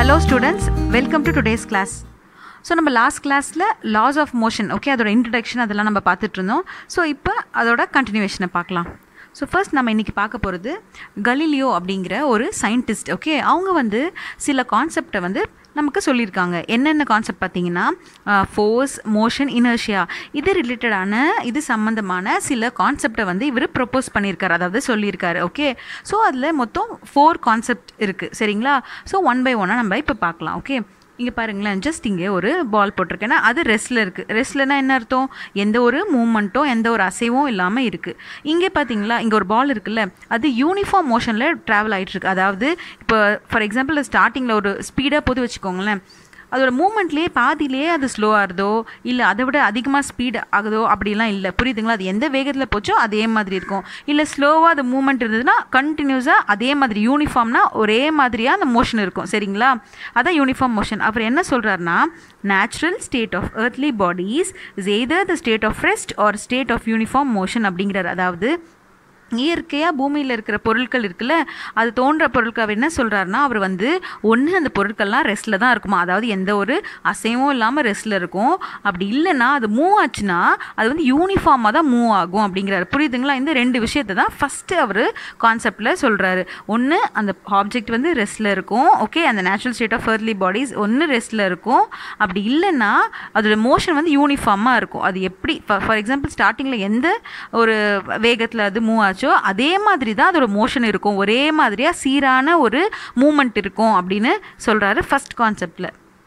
hello students welcome to today's class so நம்ம last கிளாஸில் laws of motion okay அதோட introduction அதெல்லாம் நம்ம பார்த்துட்டு இருந்தோம் ஸோ இப்போ அதோட கண்டினியூவேஷனை பார்க்கலாம் ஸோ ஃபர்ஸ்ட் நம்ம இன்றைக்கி பார்க்க போகிறது கலீலியோ அப்படிங்கிற ஒரு சயின்டிஸ்ட் ஓகே அவங்க வந்து சில கான்செப்டை வந்து நமக்கு சொல்லியிருக்காங்க என்னென்ன கான்செப்ட் பார்த்தீங்கன்னா ஃபோர்ஸ் மோஷன் இனர்ஷியா இது ரிலேட்டடான இது சம்மந்தமான சில கான்செப்டை வந்து இவர் ப்ரொப்போஸ் பண்ணியிருக்காரு அதாவது சொல்லியிருக்காரு ஓகே ஸோ அதில் மொத்தம் ஃபோர் கான்செப்ட் இருக்குது சரிங்களா ஸோ ஒன் பை ஒன்னாக நம்ம இப்போ பார்க்கலாம் ஓகே இங்கே பாருங்களேன் ஜஸ்ட் இங்கே ஒரு பால் போட்டிருக்கேன்னா அது ரெஸ்ட்டில் இருக்குது ரெஸ்ட்லனா என்ன அர்த்தம் எந்த ஒரு மூமெண்ட்டும் எந்த ஒரு அசைவும் இல்லாமல் இருக்குது இங்கே பார்த்தீங்களா இங்கே ஒரு பால் இருக்குல்ல அது யூனிஃபார்ம் மோஷனில் ட்ராவல் ஆகிட்டுருக்கு அதாவது இப்போ ஃபார் எக்ஸாம்பிள் ஸ்டார்டிங்கில் ஒரு ஸ்பீடாக போது வச்சுக்கோங்களேன் அதோட மூமெண்ட்லேயே பாதியிலேயே அது ஸ்லோ ஆகுதோ இல்லை அதை விட அதிகமாக ஸ்பீட் ஆகுதோ அப்படிலாம் இல்லை புரியுதுங்களா அது எந்த வேகத்தில் போச்சோ அதே மாதிரி இருக்கும் இல்லை ஸ்லோவாக அது மூமெண்ட் இருந்ததுன்னா கண்டினியூஸாக அதே மாதிரி யூனிஃபார்ம்னா ஒரே மாதிரியாக அந்த மோஷன் இருக்கும் சரிங்களா அதான் யூனிஃபார்ம் மோஷன் அவர் என்ன சொல்கிறாருன்னா natural state of earthly bodies is either the state of rest or state of uniform motion அப்படிங்கிறார் அதாவது இயற்கையாக பூமியில் இருக்கிற பொருட்கள் இருக்குல்ல அது தோன்ற பொருட்கள் அவர் என்ன சொல்கிறாருன்னா அவர் வந்து ஒன்று அந்த பொருட்கள்லாம் ரெஸ்ட்டில் தான் இருக்குமா அதாவது எந்த ஒரு அசைவும் இல்லாமல் ரெஸ்ட்டில் இருக்கும் அப்படி இல்லைன்னா அது மூவ் ஆச்சுன்னா அது வந்து யூனிஃபார்மாக தான் மூவ் ஆகும் அப்படிங்கிறாரு புரியுதுங்களா இந்த ரெண்டு விஷயத்தை தான் ஃபஸ்ட்டு அவர் கான்செப்டில் சொல்கிறாரு ஒன்று அந்த ஆப்ஜெக்ட் வந்து ரெஸ்ட்டில் இருக்கும் ஓகே அந்த natural state of earthly bodies ஒன்று ரெஸ்ட்டில் இருக்கும் அப்படி இல்லைன்னா அதோட மோஷன் வந்து யூனிஃபார்மாக இருக்கும் அது எப்படி ஃபார் எக்ஸாம்பிள் ஸ்டார்டிங்கில் எந்த ஒரு வேகத்தில் அது மூவ் ஆச்சோ அதே மாதிரி தான் அதோட மோஷன் இருக்கும் ஒரே மாதிரியாக சீரான ஒரு மூமெண்ட் இருக்கும் அப்படின்னு சொல்கிறாரு ஃபஸ்ட் கான்செப்டில்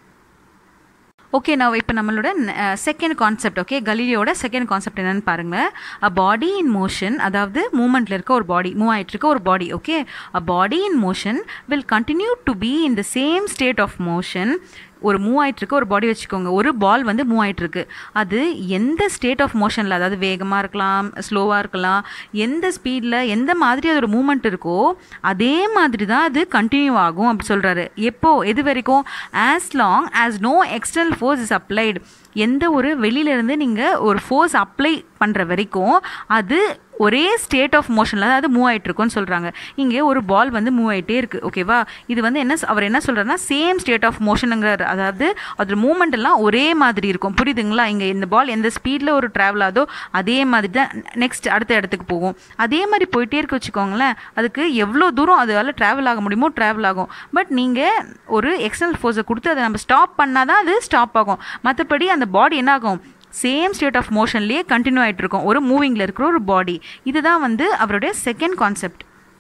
ஓகே நான் இப்போ நம்மளோட செகண்ட் கான்செப்ட் ஓகே கலீலியோட செகண்ட் கான்செப்ட் என்னன்னு பாருங்கள் அ பாடி இன் மோஷன் அதாவது மூமெண்ட்டில் இருக்க ஒரு பாடி மூவ் ஆகிட்டு இருக்க ஒரு body okay a body in motion will continue to be in the same state of motion ஒரு மூவ் ஆகிட்டுருக்கு ஒரு பாடி வச்சுக்கோங்க ஒரு பால் வந்து மூவ் ஆகிட்டுருக்கு அது எந்த ஸ்டேட் ஆஃப் மோஷனில் அதாவது வேகமாக இருக்கலாம் ஸ்லோவாக இருக்கலாம் எந்த ஸ்பீடில் எந்த மாதிரி அதோட மூமெண்ட் இருக்கோ அதே மாதிரி தான் அது கண்டினியூ ஆகும் அப்படி சொல்கிறாரு எப்போ எது வரைக்கும் as long as no external force is applied எந்த ஒரு வெளியிலேருந்து நீங்கள் ஒரு ஃபோர்ஸ் அப்ளை பண்ணுற வரைக்கும் அது ஒரே ஸ்டேட் ஆஃப் மோஷனில் அதாவது மூவ் ஆகிட்டு இருக்கும்னு சொல்கிறாங்க இங்கே ஒரு பால் வந்து மூவ் ஆகிட்டே இருக்குது ஓகேவா இது வந்து என்ன அவர் என்ன சொல்கிறாருன்னா சேம் ஸ்டேட் ஆஃப் மோஷனுங்கிறார் அதாவது அதோட மூமெண்ட் எல்லாம் ஒரே மாதிரி இருக்கும் புரியுதுங்களா இங்கே இந்த பால் எந்த ஸ்பீடில் ஒரு ட்ராவல் ஆகுதோ அதே மாதிரி தான் நெக்ஸ்ட் அடுத்த இடத்துக்கு போகும் அதே மாதிரி போயிட்டே இருக்க வச்சுக்கோங்களேன் அதுக்கு எவ்வளோ தூரம் அதால் ட்ராவல் ஆக முடியுமோ ட்ராவல் ஆகும் பட் நீங்கள் ஒரு எக்ஸ்டர்னல் ஃபோர்ஸை கொடுத்து அதை நம்ம ஸ்டாப் பண்ணால் தான் அது ஸ்டாப் ஆகும் மற்றபடி அந்த பாடி என்ன ஆகும் சேம் ஸ்டேட் ஆஃப் மோஷன்லேயே கண்டினியூ ஆகிட்டு இருக்கும் ஒரு மூவிங்கில் இருக்கிற ஒரு பாடி இதுதான் வந்து அவருடைய செகண்ட் கான்செப்ட்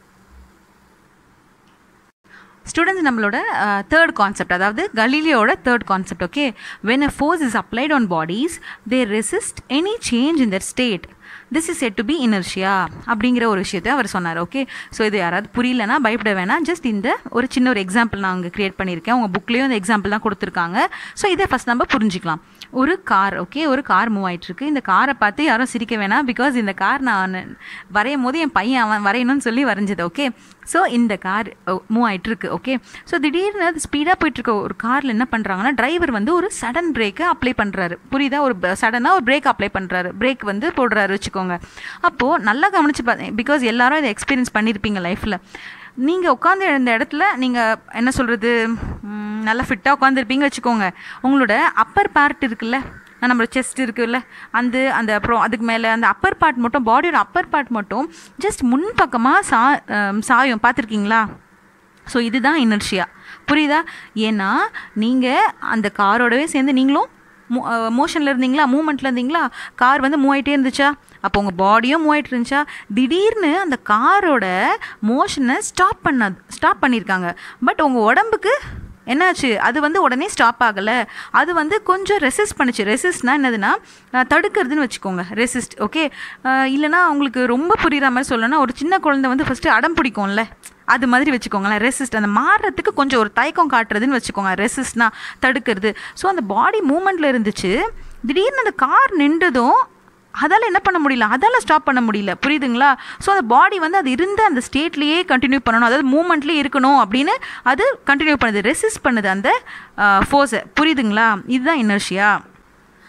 ஸ்டூடெண்ட்ஸ் நம்மளோட தேர்ட் கான்செப்ட் அதாவது கலீலியோட third concept okay when a force is applied on bodies they resist any change in their state this is said to be inertia அப்படிங்கிற ஒரு விஷயத்தை அவர் சொன்னார் ஓகே ஸோ இது யாராவது புரியலனா பயப்பட வேணாம் ஜஸ்ட் இந்த ஒரு சின்ன ஒரு எக்ஸாம்பிள் நான் அங்கே க்ரியேட் பண்ணியிருக்கேன் உங்கள் புக்லேயும் இந்த எக்ஸாம்பிள் தான் கொடுத்துருக்காங்க ஸோ இதை ஃபஸ்ட் நம்ம புரிஞ்சிக்கலாம் ஒரு கார் ஓகே ஒரு கார் மூவ் ஆகிட்டுருக்கு இந்த காரை பார்த்து யாரும் சிரிக்க வேணாம் பிகாஸ் இந்த கார் நான் வரையும் போது என் பையன் அவன் வரையணும்னு சொல்லி வரைஞ்சது ஓகே ஸோ இந்த கார் மூவ் ஆகிட்டுருக்கு ஓகே ஸோ திடீர்னு அது ஸ்பீடாக போயிட்டுருக்க ஒரு காரில் என்ன பண்ணுறாங்கன்னா டிரைவர் வந்து ஒரு சடன் பிரேக்கை அப்ளை பண்ணுறாரு புரியுதா ஒரு சடனாக ஒரு பிரேக் அப்ளை பண்ணுறாரு பிரேக் வந்து போடுறாரு வச்சுக்கோங்க அப்போது நல்லா கவனிச்சு பார்த்தேன் பிகாஸ் எல்லாரும் இதை எக்ஸ்பீரியன்ஸ் பண்ணியிருப்பீங்க லைஃப்பில் நீங்கள் உட்காந்து இந்த இடத்துல நீங்கள் என்ன சொல்கிறது நல்லா ஃபிட்டாக உட்காந்துருப்பீங்க வச்சுக்கோங்க உங்களோட அப்பர் பார்ட் இருக்குல்ல நம்மளோட செஸ்ட் இருக்குல்ல அந்த அந்த அப்புறம் அதுக்கு மேலே அந்த அப்பர் பார்ட் மட்டும் பாடியோட அப்பர் பார்ட் மட்டும் ஜஸ்ட் முன்பக்கமாக சா சாயம் பார்த்துருக்கீங்களா ஸோ இதுதான் இனர்ஷியா புரியுதா ஏன்னா நீங்கள் அந்த காரோடவே சேர்ந்து நீங்களும் மோஷனில் இருந்தீங்களா மூமெண்ட்டில் இருந்தீங்களா கார் வந்து மூவ் ஆகிட்டே இருந்துச்சா அப்போ உங்கள் பாடியும் மூவ் ஆகிட்டு இருந்துச்சா திடீர்னு அந்த காரோட மோஷனை ஸ்டாப் பண்ண ஸ்டாப் பண்ணியிருக்காங்க பட் உங்கள் உடம்புக்கு என்னாச்சு அது வந்து உடனே ஸ்டாப் ஆகலை அது வந்து கொஞ்சம் ரெசிஸ்ட் பண்ணுச்சு ரெசிஸ்ட்னா என்னதுன்னா தடுக்கிறதுன்னு வச்சுக்கோங்க ரெசிஸ்ட் ஓகே இல்லைனா உங்களுக்கு ரொம்ப புரிகிற மாதிரி சொல்லணும்னா ஒரு சின்ன குழந்தை வந்து ஃபஸ்ட்டு அடம் பிடிக்கும்ல அது மாதிரி வச்சுக்கோங்களேன் ரெசிஸ்ட் அந்த மாறுறதுக்கு கொஞ்சம் ஒரு தயக்கம் காட்டுறதுன்னு வச்சுக்கோங்க ரெசிஸ்ட்னா தடுக்கிறது ஸோ அந்த பாடி மூமெண்ட்டில் இருந்துச்சு திடீர்னு அந்த கார் நின்றதும் அதால் என்ன பண்ண முடியல அதால் ஸ்டாப் பண்ண முடியல புரியுதுங்களா ஸோ அந்த பாடி வந்து அது இருந்த அந்த ஸ்டேட்லேயே கண்டினியூ பண்ணணும் அதாவது மூமெண்ட்லேயே இருக்கணும் அப்படின்னு அது கண்டினியூ பண்ணுது ரெசிஸ்ட் பண்ணுது அந்த ஃபோர்ஸை புரியுதுங்களா இதுதான் இனர்ஷியா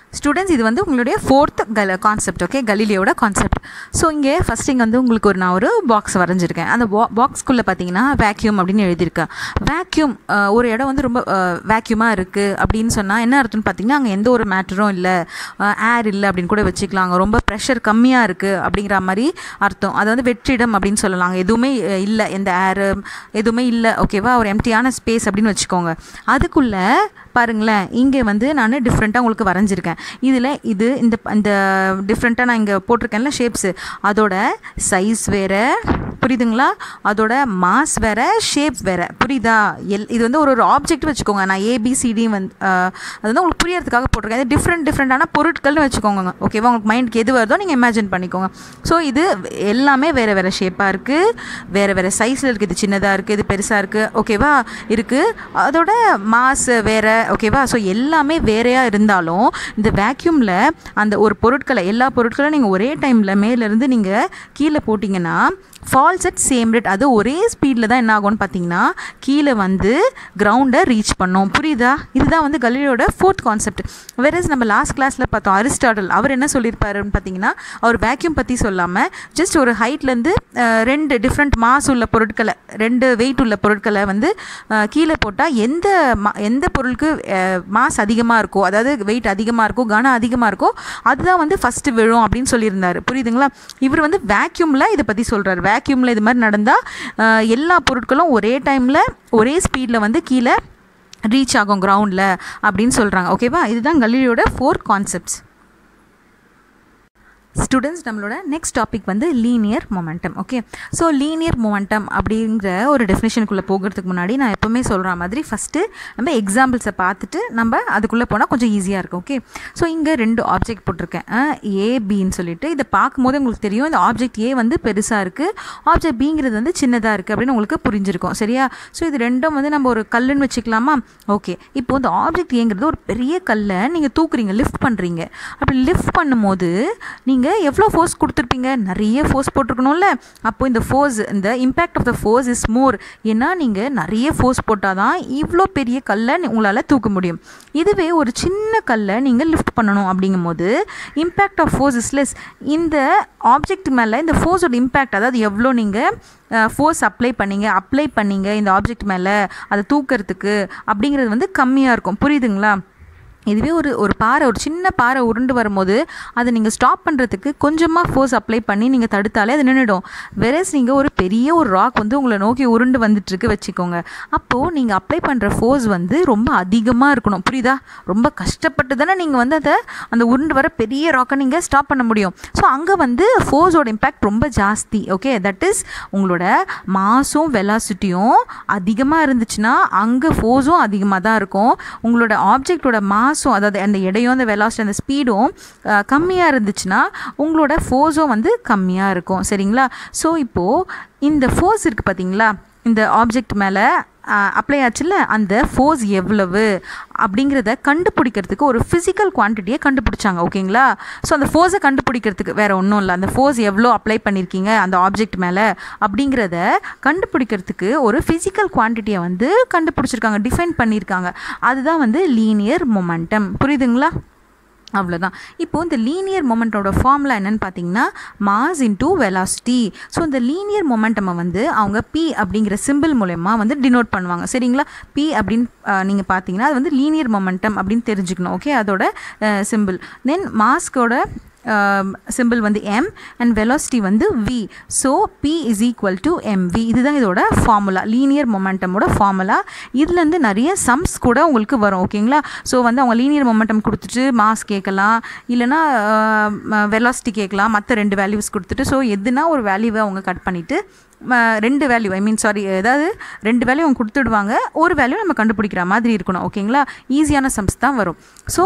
ஸ்டூடெண்ட்ஸ் இது வந்து உங்களுடைய ஃபோர்த் கல கான்செப்ட் ஓகே கலீலியோட கான்செப்ட் ஸோ இங்கே ஃபஸ்ட் இங்கே வந்து உங்களுக்கு ஒரு நான் ஒரு பாக்ஸ் வரைஞ்சிருக்கேன் அந்த பா பாக்ஸ்க்குள்ளே பார்த்தீங்கன்னா வேக்யூம் அப்படின்னு எழுதியிருக்கேன் வேக்யூம் ஒரு இடம் வந்து ரொம்ப வேக்யூமாக இருக்குது அப்படின்னு சொன்னால் என்ன அர்த்தம்னு பார்த்தீங்கன்னா அங்கே எந்த ஒரு மேட்டரும் இல்லை ஏர் இல்லை அப்படின்னு கூட வச்சுக்கலாம் அங்கே ரொம்ப ப்ரெஷர் கம்மியாக இருக்குது அப்படிங்கிற மாதிரி அர்த்தம் அது வந்து வெற்றிடம் அப்படின்னு சொல்லலாம் அங்கே எதுவுமே இல்லை எந்த ஏர் எதுவுமே இல்லை ஓகேவா ஒரு எம்டியான ஸ்பேஸ் அப்படின்னு வச்சுக்கோங்க அதுக்குள்ளே பாருங்களேன் இங்கே வந்து நான் டிஃப்ரெண்ட்டாக உங்களுக்கு வரைஞ்சிருக்கேன் இதில் இது இந்த இந்த டிஃப்ரெண்ட்டாக நான் இங்கே போட்டிருக்கேன்ல ஷேப்ஸு அதோட சைஸ் வேறு புரியுதுங்களா அதோட மாஸ் வேறு ஷேப் வேறு புரியுதா எல் இது வந்து ஒரு ஒரு ஆப்ஜெக்ட் வச்சுக்கோங்க நான் ஏபிசிடி வந்து அது வந்து உங்களுக்கு புரியறதுக்காக போட்டிருக்கேன் இது டிஃப்ரெண்ட் டிஃப்ரெண்ட்டான பொருட்கள்னு வச்சுக்கோங்க ஓகேவா உங்களுக்கு மைண்டுக்கு எது வருதோ நீங்கள் இமேஜின் பண்ணிக்கோங்க ஸோ இது எல்லாமே வேறு வேறு ஷேப்பாக இருக்குது வேறு வேறு சைஸில் இருக்குது இது சின்னதாக இருக்குது இது பெருசாக இருக்குது ஓகேவா இருக்குது அதோட மாஸ் வேறு ஓகேவா ஸோ எல்லாமே வேறையாக இருந்தாலும் இந்த வேக்யூமில் அந்த ஒரு பொருட்களை எல்லா பொருட்களும் நீங்கள் ஒரே டைமில் மேலேருந்து நீங்கள் கீழே போட்டிங்கன்னா ஃபால்ஸ் அட் சேம் ரேட் அது ஒரே ஸ்பீடில் தான் என்ன ஆகும்னு பார்த்தீங்கன்னா கீழே வந்து கிரவுண்டை ரீச் பண்ணோம் புரியுதா இதுதான் வந்து கலீலியோட ஃபோர்த் கான்செப்ட் வேறஸ் நம்ம லாஸ்ட் கிளாஸில் பார்த்தோம் அரிஸ்டாட்டல் அவர் என்ன சொல்லியிருப்பாருன்னு பார்த்தீங்கன்னா அவர் வேக்யூம் பற்றி சொல்லாமல் ஜஸ்ட் ஒரு ஹைட்லேருந்து ரெண்டு டிஃப்ரெண்ட் மாஸ் உள்ள பொருட்களை ரெண்டு வெயிட் உள்ள பொருட்களை வந்து கீழே போட்டால் எந்த மா எந்த பொருளுக்கு மாஸ் அதிகமாக இருக்கோ அதாவது வெயிட் அதிகமாக இருக்கோ கனம் அதிகமாக இருக்கோ அதுதான் வந்து ஃபஸ்ட்டு விழும் அப்படின்னு சொல்லியிருந்தார் புரியுதுங்களா இவர் வந்து வேக்யூமில் இதை பற்றி சொல்கிறார் வேக்யூமில் இது மாதிரி நடந்தால் எல்லா பொருட்களும் ஒரே டைமில் ஒரே ஸ்பீடில் வந்து கீழே ரீச் ஆகும் கிரவுண்டில் அப்படின்னு சொல்கிறாங்க ஓகேவா இதுதான் கல்லூரியோட ஃபோர் கான்செப்ட்ஸ் ஸ்டூடெண்ட்ஸ் நம்மளோட நெக்ஸ்ட் டாபிக் வந்து linear momentum okay so linear momentum அப்படிங்கிற ஒரு டெஃபினேஷனுக்குள்ளே போகிறதுக்கு முன்னாடி நான் எப்போவுமே சொல்கிற மாதிரி ஃபஸ்ட்டு நம்ம எக்ஸாம்பிள்ஸை பார்த்துட்டு நம்ம அதுக்குள்ளே போனால் கொஞ்சம் ஈஸியாக இருக்கும் ஓகே ஸோ இங்கே ரெண்டு ஆப்ஜெக்ட் போட்டிருக்கேன் ஏபின்னு சொல்லிட்டு இதை பார்க்கும்போது உங்களுக்கு தெரியும் இந்த ஆப்ஜெக்ட் ஏ வந்து பெருசாக இருக்குது ஆப்ஜெக்ட் பிங்கிறது வந்து சின்னதாக இருக்குது அப்படின்னு உங்களுக்கு புரிஞ்சிருக்கும் சரியா ஸோ இது ரெண்டும் வந்து நம்ம ஒரு கல்லுன்னு வச்சுக்கலாமா ஓகே இப்போ இந்த ஆப்ஜெக்ட் ஏங்கிறது ஒரு பெரிய கல்லை நீங்கள் தூக்குறீங்க லிஃப்ட் பண்ணுறீங்க அப்படி லிஃப்ட் பண்ணும்போது நீங்கள் நீங்கள் எவ்வளோ ஃபோர்ஸ் கொடுத்துருப்பீங்க நிறைய ஃபோர்ஸ் போட்டிருக்கணும்ல அப்போ இந்த ஃபோர்ஸ் இந்த impact of the force is more ஏன்னா நீங்கள் நிறைய ஃபோர்ஸ் போட்டால் தான் இவ்வளோ பெரிய கல்லை உங்களால் தூக்க முடியும் இதுவே ஒரு சின்ன கல்லை நீங்கள் லிஃப்ட் பண்ணணும் அப்படிங்கும்போது impact of force is less இந்த ஆப்ஜெக்ட் மேலே இந்த ஃபோர்ஸோட இம்பேக்ட் அதாவது எவ்வளோ நீங்கள் ஃபோர்ஸ் அப்ளை பண்ணீங்க அப்ளை பண்ணீங்க இந்த ஆப்ஜெக்ட் மேலே அதை தூக்கிறதுக்கு அப்படிங்கிறது வந்து கம்மியாக இருக்கும் புரியுதுங்களா இதுவே ஒரு ஒரு பாறை ஒரு சின்ன பாறை உருண்டு வரும்போது அதை நீங்கள் ஸ்டாப் பண்ணுறதுக்கு கொஞ்சமாக ஃபோர்ஸ் அப்ளை பண்ணி நீங்கள் தடுத்தாலே அது நின்றுடும் வெரஸ் நீங்கள் ஒரு பெரிய ஒரு ராக் வந்து உங்களை நோக்கி உருண்டு வந்துட்டுருக்கு வச்சுக்கோங்க அப்போது நீங்கள் அப்ளை பண்ணுற ஃபோர்ஸ் வந்து ரொம்ப அதிகமாக இருக்கணும் புரியுதா ரொம்ப கஷ்டப்பட்டு தானே நீங்கள் வந்து அதை அந்த உருண்டு வர பெரிய ராக்கை நீங்கள் ஸ்டாப் பண்ண முடியும் ஸோ அங்கே வந்து ஃபோர்ஸோட இம்பேக்ட் ரொம்ப ஜாஸ்தி ஓகே தட் இஸ் உங்களோட மாஸும் வெலாசிட்டியும் அதிகமாக இருந்துச்சுன்னா அங்கே ஃபோர்ஸும் அதிகமாக தான் இருக்கும் உங்களோட ஆப்ஜெக்டோட மாஸ் மாஸும் அதாவது அந்த எடையும் அந்த வெலாசிட்டி அந்த ஸ்பீடும் கம்மியாக இருந்துச்சுன்னா உங்களோட ஃபோர்ஸும் வந்து கம்மியாக இருக்கும் சரிங்களா ஸோ இப்போது இந்த ஃபோர்ஸ் இருக்குது பார்த்தீங்களா இந்த ஆப்ஜெக்ட் மேலே அப்ளை ஆச்சுல்ல அந்த ஃபோர்ஸ் எவ்வளவு அப்படிங்கிறத கண்டுபிடிக்கிறதுக்கு ஒரு ஃபிசிக்கல் குவான்டிட்டியை கண்டுபிடிச்சாங்க ஓகேங்களா ஸோ அந்த ஃபோர்ஸை கண்டுபிடிக்கிறதுக்கு வேறு ஒன்றும் இல்லை அந்த ஃபோர்ஸ் எவ்வளோ அப்ளை பண்ணியிருக்கீங்க அந்த ஆப்ஜெக்ட் மேலே அப்படிங்கிறத கண்டுபிடிக்கிறதுக்கு ஒரு ஃபிசிக்கல் குவான்டிட்டியை வந்து கண்டுபிடிச்சிருக்காங்க டிஃபைன் பண்ணியிருக்காங்க அதுதான் வந்து லீனியர் மொமெண்டம் புரியுதுங்களா அவ்வளோதான் இப்போது இந்த லீனியர் மொமெண்ட்டோட ஃபார்முலா என்னென்னு பார்த்தீங்கன்னா மாஸ் இன்டூ வெலாசிட்டி ஸோ இந்த லீனியர் மொமெண்டமை வந்து அவங்க பி அப்படிங்கிற சிம்பிள் மூலயமா வந்து டினோட் பண்ணுவாங்க சரிங்களா பி அப்படின்னு நீங்கள் பார்த்தீங்கன்னா அது வந்து லீனியர் மொமெண்டம் அப்படின்னு தெரிஞ்சுக்கணும் ஓகே அதோட சிம்பிள் தென் மாஸ்கோட சிம்பிள் வந்து எம் அண்ட் வெலாசிட்டி வந்து v so p is equal to m v இதுதான் இதோட ஃபார்முலா லீனியர் மொமெண்டமோட ஃபார்முலா இதுலேருந்து நிறைய சம்ஸ் கூட உங்களுக்கு வரும் ஓகேங்களா ஸோ வந்து அவங்க லீனியர் மொமெண்டம் கொடுத்துட்டு மாஸ் கேட்கலாம் இல்லைனா வெலாசிட்டி கேட்கலாம் மற்ற ரெண்டு வேல்யூஸ் கொடுத்துட்டு ஸோ எதுனா ஒரு வேல்யூவை அவங்க கட் பண்ணிவிட்டு ரெண்டு வேல்யூ ஐ மீன் சாரி ஏதாவது ரெண்டு வேல்யூ அவங்க கொடுத்துடுவாங்க ஒரு வேல்யூ நம்ம கண்டுபிடிக்கிற மாதிரி இருக்கணும் ஓகேங்களா ஈஸியான சம்ஸ் தான் வரும் ஸோ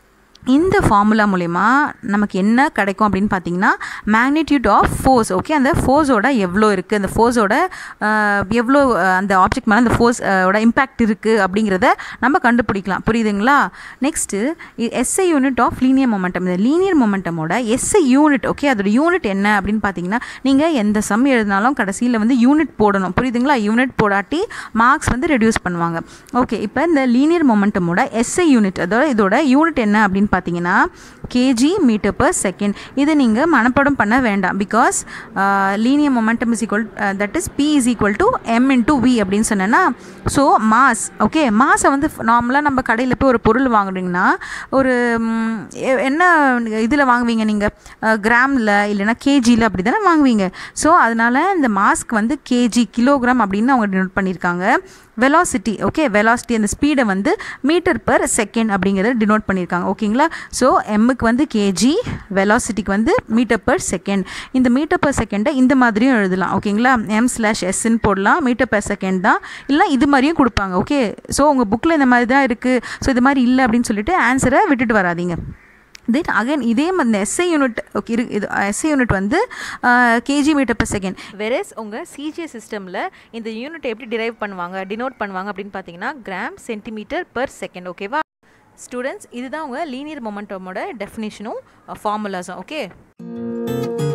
இந்த ஃபார்முலா மூலயமா நமக்கு என்ன கிடைக்கும் அப்படின்னு பார்த்தீங்கன்னா மேக்னிடியூட் ஆஃப் ஃபோர்ஸ் ஓகே அந்த ஃபோர்ஸோட எவ்வளோ இருக்குது அந்த ஃபோர்ஸோட எவ்வளோ அந்த ஆப்ஜெக்ட் மேலே அந்த ஃபோர்ஸோட இம்பேக்ட் இருக்குது அப்படிங்கிறத நம்ம கண்டுபிடிக்கலாம் புரியுதுங்களா next SI unit of linear momentum இந்த லீனியர் மொமெண்டமோட எஸ்ஐ யூனிட் ஓகே அதோட யூனிட் என்ன அப்படின்னு பார்த்தீங்கன்னா நீங்கள் எந்த சம் எழுதினாலும் கடைசியில் வந்து யூனிட் போடணும் புரியுதுங்களா யூனிட் போடாட்டி மார்க்ஸ் வந்து ரெடியூஸ் பண்ணுவாங்க ஓகே இப்போ இந்த லீனியர் மொமெண்டமோட எஸ்ஐ யூனிட் அதோட இதோட யூனிட் என்ன அப்படின்னு பார்த்தீங்கன்னா கேஜி மீட்டர் பர் செகண்ட் இதை நீங்கள் மனப்பாடம் பண்ண வேண்டாம் because linear momentum is equal that is p is equal to m into v அப்படின்னு சொன்னேன்னா ஸோ மாஸ் ஓகே மாஸை வந்து நார்மலாக நம்ம கடையில் போய் ஒரு பொருள் வாங்குறீங்கன்னா ஒரு ம், எ- என்ன இதில் வாங்குவீங்க நீங்கள் கிராமில் இல்லைன்னா கேஜியில் அப்படி தானே வாங்குவீங்க ஸோ அதனால் இந்த மாஸ்க் வந்து கேஜி கிலோகிராம் அப்படின்னு அவங்க டினோட் பண்ணியிருக்காங்க வெலாசிட்டி ஓகே வெலாசிட்டி அந்த ஸ்பீடை வந்து மீட்டர் பர் செகண்ட் அப்படிங்கிறத டினோட் பண்ணியிருக்காங்க ஓகேங்களா ஸோ எம்முக்கு வந்து கேஜி வெலாசிட்டிக்கு வந்து மீட்டர் பர் செகண்ட் இந்த மீட்டர் பர் செகண்டை இந்த மாதிரியும் எழுதலாம் ஓகேங்களா எம் ஸ்லாஷ் எஸ்ன்னு போடலாம் மீட்டர் பர் செகண்ட் தான் இல்லை இது மாதிரியும் கொடுப்பாங்க ஓகே ஸோ உங்கள் புக்கில் இந்த மாதிரி தான் இருக்குது ஸோ இது மாதிரி இல்லை அப்படின்னு சொல்லிட்டு ஆன்சரை விட்டுட்டு வராதீங்க தென் அகைன் இதே மாதிரி இந்த எஸ்ஐ யூனிட் ஓகே இரு இது எஸ்ஐ யூனிட் வந்து KG metre per second versus உங்கள் சிஜிஎஸ் சிஸ்டமில் இந்த யூனிட் எப்படி டிரைவ் பண்ணுவாங்க டினோட் பண்ணுவாங்க அப்படின்னு பார்த்தீங்கன்னா கிராம் சென்டிமீட்டர் பர் செகண்ட் ஓகேவா ஸ்டூடெண்ட்ஸ் இதுதான் உங்கள் லீனியர் மொமெண்டமோட டெஃபினேஷனும் ஃபார்முலாஸும் ஓகே